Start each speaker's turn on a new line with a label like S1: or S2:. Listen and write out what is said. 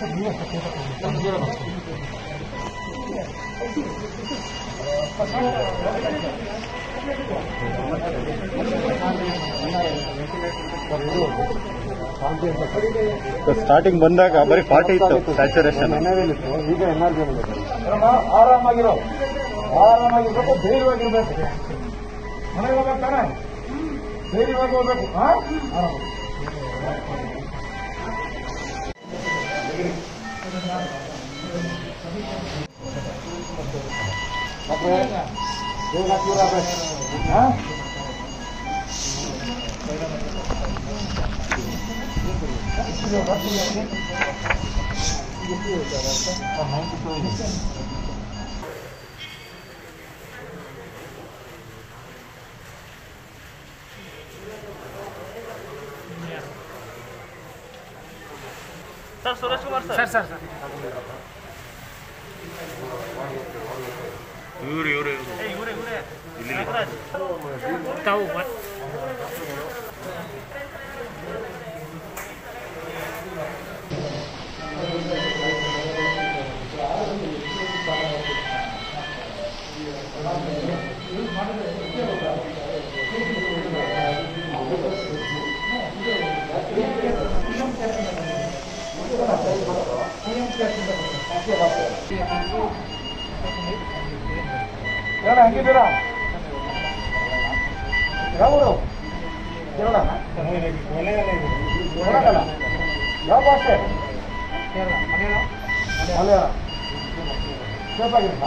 S1: starting ಬಂದಾಗ ಬರೀ forty ಇತ್ತು ಸ್ಯಾಚುರೇಷನ್
S2: ಈಗ ಎನರ್ಜಿ ಆರಾಮಾಗಿರೋ ಆರಾಮಾಗಿ ಸ್ವಲ್ಪ ಧೈರ್ಯವಾಗಿರ್ಬೇಕು ಮನೆಗೆ ಹೋಗ್ಬೇಕು ತಾನೆ ಧೈರ್ಯವಾಗಿ ಹೋಗ್ಬೇಕು ಹಾ ಆರಾಮ ಮತ್ತೆ ಬೇಗ ಕ್ಯೂರ್ ಆಗ್ಬೇಕು ಹಾ
S3: sir Suresh Kumar sir sir sir
S1: ಇವ್ರು ಇವ್ರು
S3: ಇವರೇ ಇವರೇ ನಾಗರಾಜ್ ತಾವು ಮತ್-
S2: ಕೇರಳ ಹೆಂಗಿದ್ದೀರಾ ಯಾವೂರು ಕೇರಳ ಕೇರಳ ಯಾವ ಭಾಷೆ ಮಲಯಾಳ ಸೇಫ್ ಆಗಿದ್ದೀರಾ